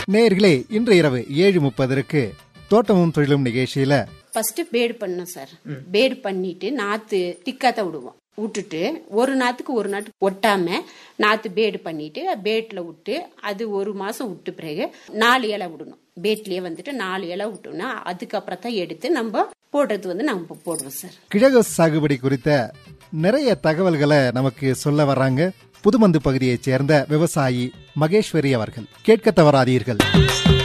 நேர்களே இன்று இரவு ஏழு முப்பதற்கு தோட்டமும் தொழிலும் நிகழ்ச்சியில ஃபர்ஸ்ட் பேடு பண்ணோம் சார் பேடு பண்ணிட்டு நாத்து திக்காத்த விடுவோம் விட்டுட்டு ஒரு நாத்துக்கு ஒரு நாட்டு ஒட்டாம நாத்து பேடு பண்ணிட்டு பேட்ல விட்டு அது ஒரு மாசம் விட்டு பிறகு நாலு இலை விடணும் பேட்லயே வந்துட்டு நாலு இலை விட்டோம்னா அதுக்கப்புறம் தான் எடுத்து நம்ம போடுறது வந்து நம்ம போடுவோம் சார் கிழகு சாகுபடி குறித்த நிறைய தகவல்களை நமக்கு சொல்ல வர்றாங்க புதுமந்து பகுதியைச் சேர்ந்த விவசாயி மகேஸ்வரி அவர்கள் கேட்க தவறாதீர்கள்